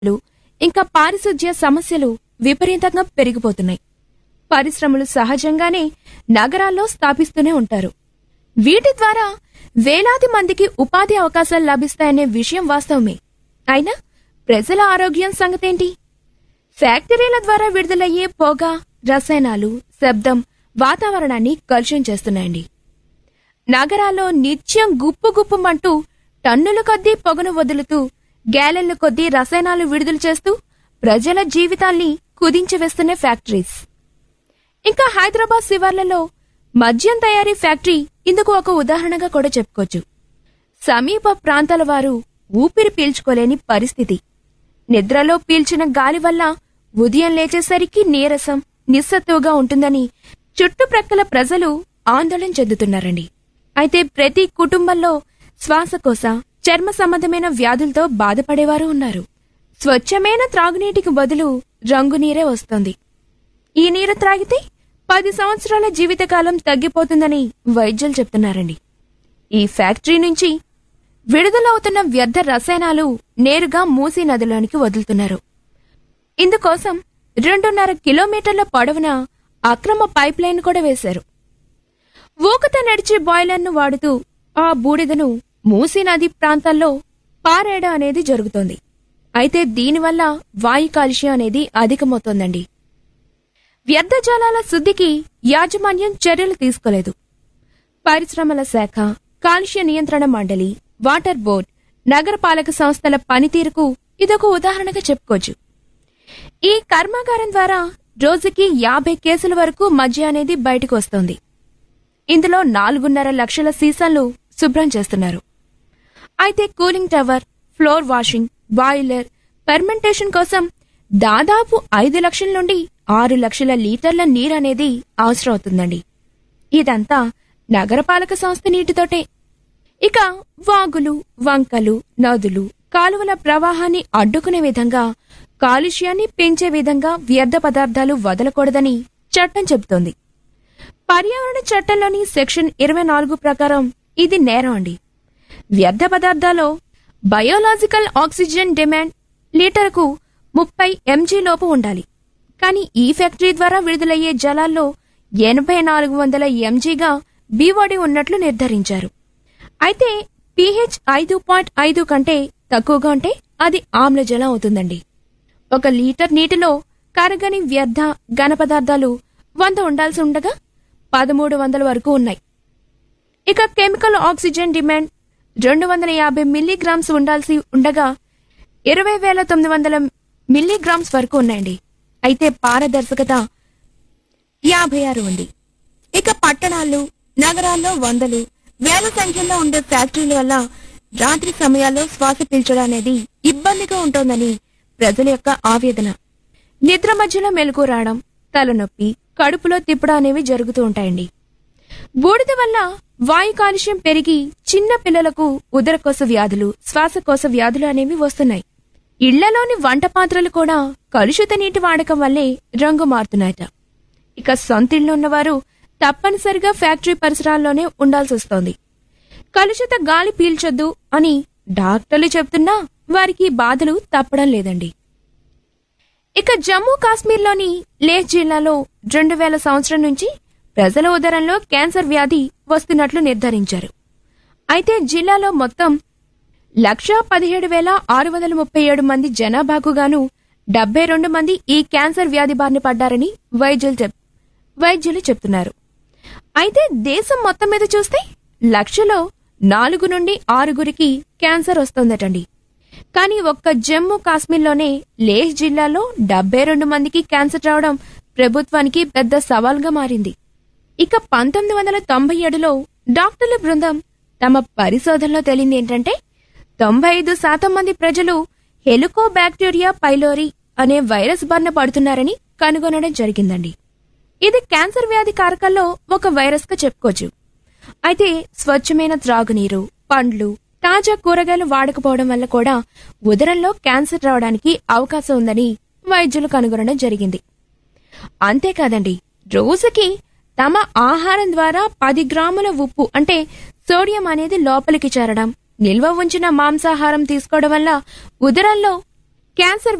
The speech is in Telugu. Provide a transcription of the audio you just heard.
లు, ఇంకా పారిశుధ్య సమస్యలు విపరీతంగా పెరిగిపోతున్నాయి పరిశ్రమలు సహజంగానే నగరాల్లో స్థాపిస్తూనే ఉంటారు వీటి ద్వారా వేలాది మందికి ఉపాధి అవకాశాలు లభిస్తాయనే విషయం వాస్తవమే అయినా ప్రజల ఆరోగ్యం సంగతేంటి ఫ్యాక్టరీల ద్వారా విడుదలయ్యే పొగ రసాయనాలు శబ్దం వాతావరణాన్ని కలుషితం చేస్తున్నాయండి నగరాల్లో నిత్యం గుప్పు గుప్పుమంటూ టన్నుల కొద్దీ పొగను వదులుతూ గ్యాలెన్ల కొద్దీ రసాయనాలు విడుదల చేస్తూ ప్రజల జీవితాల్ని కుదించివేస్తున్న ఫ్యాక్టరీస్ ఇంకా హైదరాబాద్ శివార్లలో మద్యం తయారీ ఫ్యాక్టరీ ఇందుకు ఒక ఉదాహరణగా కూడా చెప్పుకోవచ్చు సమీప ప్రాంతాల వారు ఊపిరి పీల్చుకోలేని పరిస్థితి నిద్రలో పీల్చిన గాలి వల్ల ఉదయం లేచేసరికి నీరసం నిస్సత్తువుగా ఉంటుందని చుట్టుప్రక్కల ప్రజలు ఆందోళన చెందుతున్నారండి అయితే ప్రతి కుటుంబంలో శ్వాసకోశ చర్మ సంబంధమైన వ్యాధులతో బాధపడేవారు ఉన్నారు స్వచ్ఛమైన త్రాగునీటికి బదులు రంగు నీరే వస్తోంది ఈ నీరు త్రాగితే పది సంవత్సరాల జీవితకాలం తగ్గిపోతుందని వైద్యులు చెప్తున్నారండి ఈ ఫ్యాక్టరీ నుంచి విడుదలవుతున్న వ్యర్థ రసాయనాలు నేరుగా మూసీ నదిలోనికి వదులుతున్నారు ఇందుకోసం రెండున్నర కిలోమీటర్ల పొడవున అక్రమ పైప్ లైన్ కూడా వేశారు ఊకత నడిచే బాయిలర్ను వాడుతూ ఆ బూడిదను మూసీ నది ప్రాంతాల్లో పారేయడం అనేది జరుగుతోంది అయితే దీనివల్ల వాయు కాలుష్యం అనేది అధికమవుతోందండి వ్యర్థ జలాల శుద్ధికి యాజమాన్యం చర్యలు తీసుకోలేదు పరిశ్రమల శాఖ కాలుష్య నియంత్రణ మండలి వాటర్ బోర్డ్ నగరపాలక సంస్థల పనితీరుకు ఇదొక ఉదాహరణగా చెప్పుకోవచ్చు ఈ కర్మాగారం ద్వారా రోజుకి యాభై కేసుల వరకు మద్య అనేది బయటకు వస్తోంది ఇందులో నాలుగున్నర లక్షల సీసాలు శుభ్రం చేస్తున్నారు అయితే cooling tower floor washing boiler fermentation కోసం దాదాపు ఐదు లక్షల నుండి ఆరు లక్షల లీటర్ల నీరు అనేది అవసరం అవుతుందండి ఇదంతా నగరపాలక సంస్థ నీటితోటే ఇక వాగులు వంకలు నదులు కాలువల ప్రవాహాన్ని అడ్డుకునే విధంగా కాలుష్యాన్ని పెంచే విధంగా వ్యర్థ పదార్థాలు వదలకూడదని చట్టం చెబుతోంది పర్యావరణ చట్టంలోని సెక్షన్ ఇరవై నాలుగు ప్రకారం ఇది నేరం అండి వ్యర్థ పదార్థాల్లో బయోలాజికల్ ఆక్సిజన్ డిమాండ్ లీటరుకు ముప్పై ఎంజీ లోపు ఉండాలి కానీ ఈ ఫ్యాక్టరీ ద్వారా విడుదలయ్యే జలాల్లో ఎనభై నాలుగు వందల ఎంజీగా బీఓడి ఉన్నట్లు నిర్ధారించారు అయితే పీహెచ్ ఐదు పాయింట్ ఐదు కంటే తక్కువగా ఉంటే అది ఆమ్లజలం అవుతుందండి ఒక లీటర్ నీటిలో కరగని వ్యర్థ ఘన పదార్థాలు వంద ఉండాల్సి ఉండగా పదమూడు వందల వరకు ఉన్నాయి ఇక కెమికల్ ఆక్సిజన్ డిమాండ్ రెండు వందల యాభై మిల్లీగ్రామ్స్ ఉండాల్సి ఉండగా ఇరవై వేల తొమ్మిది వందల మిల్లీగ్రామ్స్ వరకు ఉన్నాయండి అయితే పారదర్శకత యాభై ఆరు ఉంది ఇక పట్టణాల్లో నగరాల్లో వందలు వేల సంఖ్యలో ఉండే ఫ్యాక్టరీల వల్ల రాత్రి సమయాల్లో శ్వాస పీల్చడం అనేది ఇబ్బందిగా ఉంటోందని ప్రజల యొక్క ఆవేదన నిద్ర మధ్యలో మెలకు రావడం తలనొప్పి కడుపులో తిప్పడం అనేవి జరుగుతూ ఉంటాయండి బూడిద వల్ల వాయు కాలుష్యం పెరిగి చిన్న పిల్లలకు ఉదరకోశ వ్యాధులు శ్వాసకోశ వ్యాధులు అనేవి వస్తున్నాయి ఇళ్లలోని వంట పాత్రలు కూడా కలుషిత నీటి వాడకం వల్లే రంగు మారుతున్నాయట ఇక సొంతిళ్ళు ఉన్నవారు తప్పనిసరిగా ఫ్యాక్టరీ పరిసరాల్లోనే ఉండాల్సి వస్తోంది కలుషిత గాలి పీల్చొద్దు అని డాక్టర్లు చెప్తున్నా వారికి ఈ బాధలు తప్పడం లేదండి ఇక జమ్మూ కాశ్మీర్లోని లేహ్ జిల్లాలో రెండు వేల సంవత్సరం నుంచి ప్రజల ఉదరంలో క్యాన్సర్ వ్యాధి వస్తున్నట్లు నిర్ధారించారు అయితే జిల్లాలో మొత్తం లక్షా పదిహేడు వేల ఆరు వందల ముప్పై ఏడు మంది జనాభాకు గాను డెబ్బై రెండు మంది ఈ క్యాన్సర్ వ్యాధి బారిన పడ్డారని వైద్యులు చెప్ వైద్యులు చెప్తున్నారు అయితే దేశం మొత్తం మీద చూస్తే లక్షలో నాలుగు నుండి ఆరుగురికి క్యాన్సర్ వస్తోందటండి కానీ ఒక్క జమ్మూ కాశ్మీర్లోనే లేహ్ జిల్లాలో డెబ్బై రెండు మందికి క్యాన్సర్ రావడం ప్రభుత్వానికి పెద్ద సవాల్గా మారింది ఇక పంతొమ్మిది వందల తొంభై ఏడులో డాక్టర్ల బృందం తమ పరిశోధనలో తేలింది ఏంటంటే తొంభై ఐదు శాతం మంది ప్రజలు హెలికోబాక్టీరియా పైలోరి అనే వైరస్ బారిన పడుతున్నారని కనుగొనడం జరిగిందండి ఇది క్యాన్సర్ వ్యాధి కారకాల్లో ఒక వైరస్ గా చెప్పుకోవచ్చు అయితే స్వచ్ఛమైన త్రాగునీరు పండ్లు తాజా కూరగాయలు వాడకపోవడం వల్ల కూడా ఉదరంలో క్యాన్సర్ రావడానికి అవకాశం ఉందని వైద్యులు కనుగొనడం జరిగింది అంతేకాదండి రోజుకి తమ ఆహారం ద్వారా పది గ్రాముల ఉప్పు అంటే సోడియం అనేది లోపలికి చేరడం నిల్వ ఉంచిన మాంసాహారం తీసుకోవడం వల్ల ఉదరంలో క్యాన్సర్